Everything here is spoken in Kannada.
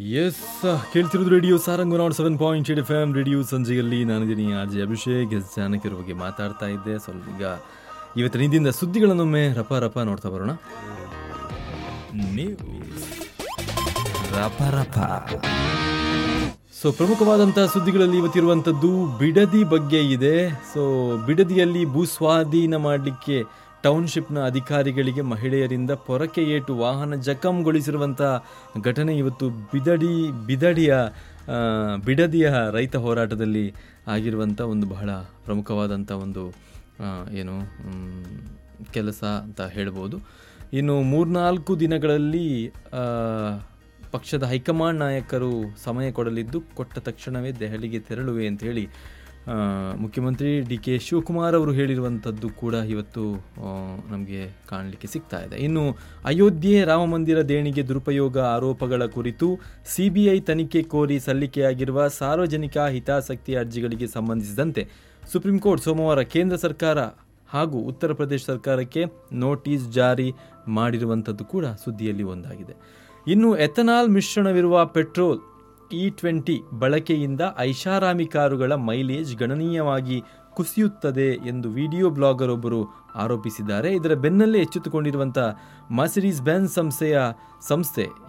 ಎಸ್ ಕೇಳ್ತಿರೋದು ರೇಡಿಯೋ ಸಾರಂಗ್ ನಾಟ್ seven point eight F M radio ಸಂಜೆಯಲ್ಲಿ ನಾನಿದ್ದೀನಿ ಆರ್ ಜೆ ಅಭಿಷೇಕ್ ಎಸ್ ಜಾನಕಿರ ಬಗ್ಗೆ ಮಾತಾಡ್ತಾ ಇದ್ದೆ ಸ್ವಲ್ಪ ಈಗ ಇವತ್ತಿನ ಹಿಂದಿಂದ ಸುದ್ದಿಗಳನ್ನೊಮ್ಮೆ ರಪ ರಪ ನೋಡ್ತಾ ಬರೋಣ ನ್ಯೂಸ್ ರಪ ರಪ ಸೊ ಪ್ರಮುಖವಾದಂಥ ಸುದ್ದಿಗಳಲ್ಲಿ ಇವತ್ತಿರುವಂಥದ್ದು ಬಿಡದಿ ಬಗ್ಗೆ ಇದೆ ಸೊ ಬಿಡದಿಯಲ್ಲಿ ಭೂಸ್ವಾಧೀನ ಮಾಡಲಿಕ್ಕೆ ಟೌನ್ಶಿಪ್ನ ಅಧಿಕಾರಿಗಳಿಗೆ ಮಹಿಳೆಯರಿಂದ ಪೊರಕೆ ಏಟು ವಾಹನ ಜಖಂಗೊಳಿಸಿರುವಂಥ ಘಟನೆ ಇವತ್ತು ಬಿದಡಿ ಬಿದಡಿಯ ಆ, ಬಿಡದಿಯ ರೈತ ಹೋರಾಟದಲ್ಲಿ ಆಗಿರುವಂಥ ಒಂದು ಬಹಳ ಪ್ರಮುಖವಾದಂಥ ಒಂದು ಆ, ಏನು ಮ್, ಕೆಲಸ ಅಂತ ಹೇಳ್ಬೋದು ಇನ್ನು ಮೂರ್ನಾಲ್ಕು ದಿನಗಳಲ್ಲಿ ಆ, ಪಕ್ಷದ ಹೈಕಮಾಂಡ್ ನಾಯಕರು ಸಮಯ ಕೊಡಲಿದ್ದು ಕೊಟ್ಟ ತಕ್ಷಣವೇ ದೆಹಲಿಗೆ ತೆರಳುವೆ ಅಂತ ಹೇಳಿ ಆ, ಮುಖ್ಯಮಂತ್ರಿ ಡಿ ಕೆ ಶಿವಕುಮಾರ್ ಅವರು ಹೇಳಿರುವಂಥದ್ದು ಕೂಡ ಇವತ್ತು ನಮಗೆ ಕಾಣಲಿಕ್ಕೆ ಸಿಗ್ತಾ ಇದೆ ಇನ್ನು ಅಯೋಧ್ಯೆ ರಾಮ ಮಂದಿರ ದೇಣಿಗೆ ದುರುಪಯೋಗ ಆರೋಪಗಳ ಕುರಿತು ಸಿಬಿಐ ತನಿಖೆ ಕೋರಿ ಸಲ್ಲಿಕೆಯಾಗಿರುವ ಸಾರ್ವಜನಿಕ ಹಿತಾಸಕ್ತಿ ಅರ್ಜಿಗಳಿಗೆ ಸಂಬಂಧಿಸಿದಂತೆ ಸುಪ್ರೀಂ ಕೋರ್ಟ್ ಸೋಮವಾರ ಕೇಂದ್ರ ಸರ್ಕಾರ ಹಾಗೂ ಉತ್ತರ ಪ್ರದೇಶ ಸರ್ಕಾರಕ್ಕೆ ನೋಟಿಸ್ ಜಾರಿ ಮಾಡಿರುವಂಥದ್ದು ಕೂಡ ಸುದ್ದಿಯಲ್ಲಿ ಒಂದಾಗಿದೆ ಇನ್ನು ಎಥನಾಲ್ ಮಿಶ್ರಣವಿರುವ ಪೆಟ್ರೋಲ್ ಇ ಟ್ವೆಂಟಿ ಬಳಕೆಯಿಂದ ಐಷಾರಾಮಿ ಕಾರುಗಳ ಮೈಲೇಜ್ ಗಣನೀಯವಾಗಿ ಕುಸಿಯುತ್ತದೆ ಎಂದು ವಿಡಿಯೋ ಬ್ಲಾಗರ್ ಒಬ್ಬರು ಆರೋಪಿಸಿದ್ದಾರೆ ಇದರ ಬೆನ್ನಲ್ಲೇ ಎಚ್ಚೆತ್ತುಕೊಂಡಿರುವಂಥ ಮರ್ಸಿಡೀಸ್ ಬೆನ್ಸ್ ಸಂಸ್ಥೆಯ ಸಂಸ್ಥೆ